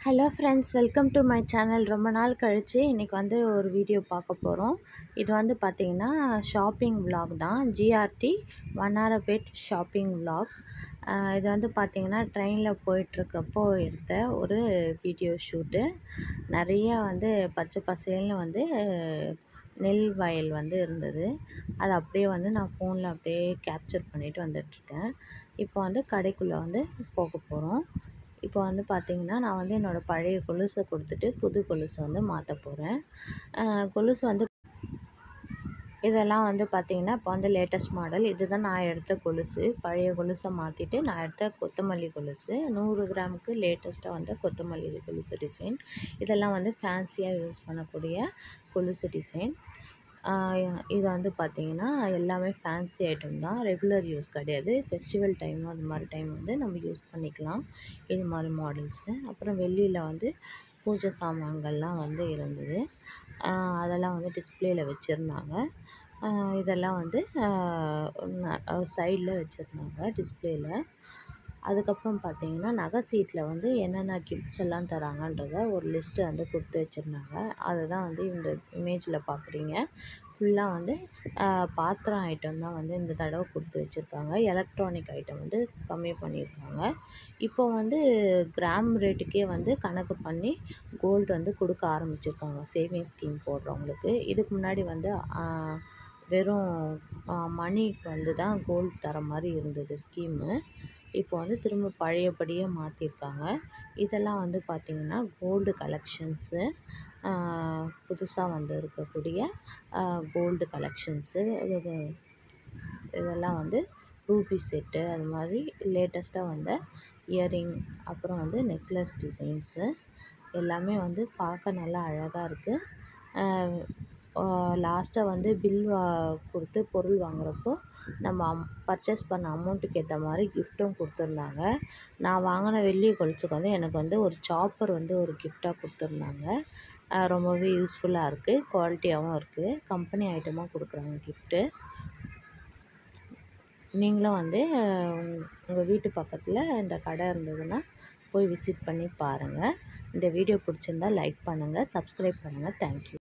hello friends welcome to my channel ரொம்ப நாள் கழித்து இன்றைக்கி வந்து ஒரு வீடியோ பார்க்க போகிறோம் இது வந்து பார்த்திங்கன்னா ஷாப்பிங் vlog தான் ஜிஆர்டி வண்ணாரப்பேட் ஷாப்பிங் vlog ஆஹ் இது வந்து பார்த்திங்கன்னா ட்ரெயினில் போயிட்டுருக்கப்போ எடுத்த ஒரு வீடியோ ஷூட்டு நிறைய வந்து பச்சை பசேல்னு வந்து நெல் வயல் வந்து இருந்தது அது அப்படியே வந்து நான் ஃபோனில் அப்படியே கேப்சர் பண்ணிட்டு வந்துட்டுருக்கேன் இப்போ வந்து கடைக்குள்ளே வந்து போக போகிறோம் இப்போ வந்து பார்த்திங்கன்னா நான் வந்து என்னோடய பழைய கொலுசை கொடுத்துட்டு புது கொலுசை வந்து மாற்ற போகிறேன் கொலுசு வந்து இதெல்லாம் வந்து பார்த்திங்கன்னா இப்போ வந்து லேட்டஸ்ட் மாடல் இதுதான் நான் எடுத்த கொலுசு பழைய கொலுசை மாற்றிட்டு நான் எடுத்த கொத்தமல்லி கொலுசு நூறு கிராமுக்கு லேட்டஸ்ட்டாக வந்த கொத்தமல்லி கொலுசு டிசைன் இதெல்லாம் வந்து ஃபேன்சியாக யூஸ் பண்ணக்கூடிய கொலுசு டிசைன் இது வந்து பார்த்திங்கன்னா எல்லாமே ஃபேன்சி ஐட்டம் தான் ரெகுலர் யூஸ் கிடையாது ஃபெஸ்டிவல் டைம் அது மாதிரி டைம் வந்து நம்ம யூஸ் பண்ணிக்கலாம் இது மாதிரி மாடல்ஸு அப்புறம் வெள்ளியில் வந்து பூஜை சாமான்கள்லாம் வந்து இருந்தது அதெல்லாம் வந்து டிஸ்பிளேயில் வச்சுருந்தாங்க இதெல்லாம் வந்து சைடில் வச்சுருந்தாங்க டிஸ்பிளேயில் அதுக்கப்புறம் பார்த்தீங்கன்னா நகை சீட்டில் வந்து என்னென்ன கிஃப்ட்ஸ் எல்லாம் தராங்கன்றத ஒரு லிஸ்ட்டு வந்து கொடுத்து வச்சுருந்தாங்க அதை தான் வந்து இந்த இமேஜில் பார்க்குறீங்க ஃபுல்லாக வந்து பாத்திரம் ஐட்டம் தான் வந்து இந்த தடவை கொடுத்து வச்சுருக்காங்க எலக்ட்ரானிக் ஐட்டம் வந்து கம்மி பண்ணியிருக்காங்க இப்போ வந்து கிராம் ரேட்டுக்கே வந்து கணக்கு பண்ணி கோல்டு வந்து கொடுக்க ஆரம்பிச்சிருக்காங்க சேவிங் ஸ்கீம் போடுறவங்களுக்கு இதுக்கு முன்னாடி வந்து வெறும் மணிக்கு வந்து தான் கோல்டு தர மாதிரி இருந்தது ஸ்கீமு இப்போ வந்து திரும்ப பழையபடியே மாற்றிருக்காங்க இதெல்லாம் வந்து பார்த்திங்கன்னா கோல்டு கலெக்ஷன்ஸு புதுசாக வந்து இருக்கக்கூடிய கோல்டு கலெக்ஷன்ஸு இது இதெல்லாம் வந்து ரூபி செட்டு அது மாதிரி லேட்டஸ்ட்டாக வந்த இயரிங் அப்புறம் வந்து நெக்லஸ் டிசைன்ஸு எல்லாமே வந்து பார்க்க நல்லா அழகாக இருக்குது லாஸ்ட்டாக வந்து பில் வா கொடுத்து பொருள் வாங்குறப்போ நம்ம அம் பர்ச்சேஸ் பண்ண அமௌண்ட்டுக்கு ஏற்ற மாதிரி கிஃப்ட்டும் கொடுத்துருந்தாங்க நான் வாங்கின வெள்ளி கொலுசுக்கு வந்து எனக்கு வந்து ஒரு சாப்பர் வந்து ஒரு கிஃப்டாக கொடுத்துருந்தாங்க ரொம்பவே யூஸ்ஃபுல்லாக இருக்குது குவாலிட்டியாகவும் இருக்குது கம்பெனி ஐட்டமாக கொடுக்குறாங்க கிஃப்ட்டு நீங்களும் வந்து உங்கள் வீட்டு பக்கத்தில் இந்த கடை இருந்ததுன்னா போய் விசிட் பண்ணி பாருங்கள் இந்த வீடியோ பிடிச்சிருந்தா லைக் பண்ணுங்கள் சப்ஸ்கிரைப் பண்ணுங்கள் தேங்க்யூ